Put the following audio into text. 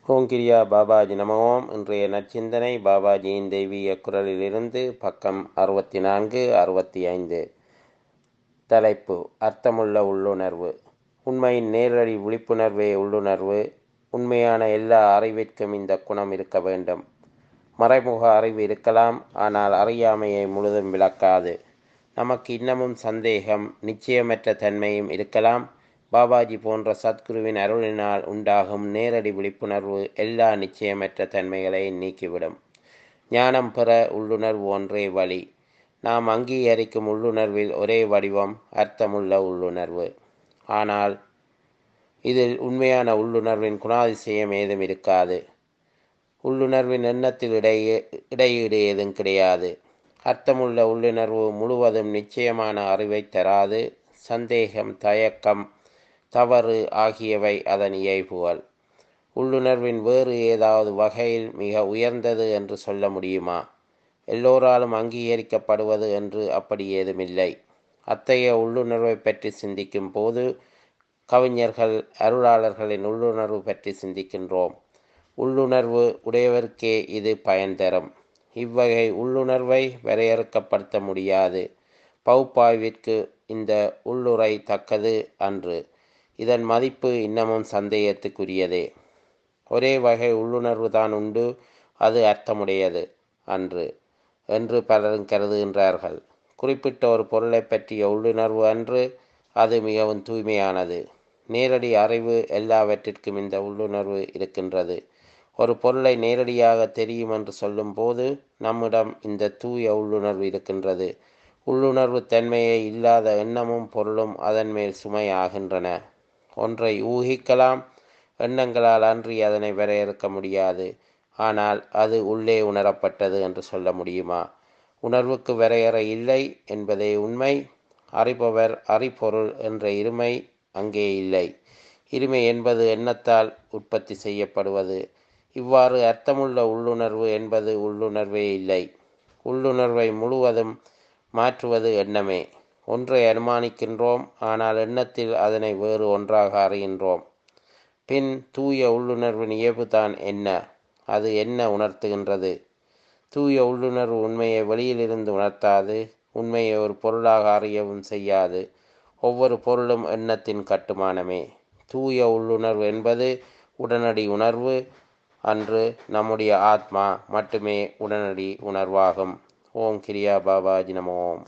ஓம் கிரியா பாபாஜி நம ஓம் இன்றைய நற்சிந்தனை பாபாஜியின் தெய்வீக குரலிலிருந்து பக்கம் அறுபத்தி நான்கு அறுபத்தி ஐந்து தலைப்பு அர்த்தமுள்ள உள்ளுணர்வு உண்மையின் நேரடி விழிப்புணர்வே உள்ளுணர்வு உண்மையான எல்லா அறிவிற்கும் இந்த குணம் இருக்க வேண்டும் மறைமுக அறிவு இருக்கலாம் ஆனால் அறியாமையை முழுதும் விளக்காது நமக்கு இன்னமும் சந்தேகம் நிச்சயமற்ற தன்மையும் இருக்கலாம் பாபாஜி போன்ற சத்குருவின் அருளினால் உண்டாகும் நேரடி விழிப்புணர்வு எல்லா நிச்சயமற்ற தன்மைகளை நீக்கிவிடும் ஞானம் பெற உள்ளுணர்வு ஒன்றே வழி நாம் அங்கீகரிக்கும் உள்ளுணர்வில் ஒரே வடிவம் அர்த்தமுள்ள உள்ளுணர்வு ஆனால் இதில் உண்மையான உள்ளுணர்வின் குணாதிசயம் ஏதும் இருக்காது உள்ளுணர்வின் எண்ணத்தில் இடையே இடையீடு ஏதும் கிடையாது அர்த்தமுள்ள உள்ளுணர்வு முழுவதும் நிச்சயமான அறிவை தராது சந்தேகம் தயக்கம் தவறு ஆகியவை அதன் இயல்புகள் உள்ளுணர்வின் வேறு ஏதாவது வகையில் மிக உயர்ந்தது என்று சொல்ல முடியுமா எல்லோராலும் அங்கீகரிக்கப்படுவது என்று அப்படி ஏதுமில்லை அத்தகைய உள்ளுணர்வை பற்றி சிந்திக்கும் போது கவிஞர்கள் அருளாளர்களின் உள்ளுணர்வு பற்றி சிந்திக்கின்றோம் உள்ளுணர்வு உடையவர்க்கே இது பயன் தரும் இவ்வகை உள்ளுணர்வை வரையறுக்கப்படுத்த முடியாது பகுப்பாய்விற்கு இந்த உள்ளுரை தக்கது அன்று இதன் மதிப்பு இன்னமும் சந்தேகத்துக்குரியதே ஒரே வகை உள்ளுணர்வு தான் உண்டு அது அர்த்தமுடையது அன்று என்று பலரும் கருதுகின்றார்கள் குறிப்பிட்ட ஒரு பொருளை பற்றிய உள்ளுணர்வு அன்று அது மிகவும் தூய்மையானது நேரடி அறிவு எல்லாவற்றிற்கும் இந்த உள்ளுணர்வு இருக்கின்றது ஒரு பொருளை நேரடியாக தெரியும் என்று சொல்லும்போது நம்மிடம் இந்த தூய உள்ளுணர்வு இருக்கின்றது உள்ளுணர்வு தன்மையை இல்லாத எண்ணமும் பொருளும் அதன் மேல் சுமை ஆகின்றன ஒன்றை ஊகிக்கலாம் எண்ணங்களால் அன்றி அதனை வரையறுக்க முடியாது ஆனால் அது உள்ளே உணரப்பட்டது என்று சொல்ல முடியுமா உணர்வுக்கு வரையறை இல்லை என்பதே உண்மை அறிபவர் அறிபொருள் என்ற இருமை அங்கே இல்லை இருமை என்பது எண்ணத்தால் உற்பத்தி செய்யப்படுவது இவ்வாறு அர்த்தமுள்ள உள்ளுணர்வு என்பது உள்ளுணர்வே இல்லை உள்ளுணர்வை முழுவதும் மாற்றுவது எண்ணமே ஒன்றை அனுமானிக்கின்றோம் ஆனால் எண்ணத்தில் அதனை வேறு ஒன்றாக அறிகின்றோம் பின் தூய உள்ளுணர்வின் இயல்பு தான் என்ன அது என்ன உணர்த்துகின்றது தூய உள்ளுணர்வு உண்மையை வெளியிலிருந்து உணர்த்தாது உண்மையை ஒரு பொருளாக அறியவும் செய்யாது ஒவ்வொரு பொருளும் எண்ணத்தின் கட்டுமானமே தூய உள்ளுணர்வு என்பது உடனடி உணர்வு அன்று நம்முடைய ஆத்மா மட்டுமே உடனடி உணர்வாகும் ஓம் கிரியா பாபாஜி நம ஓம்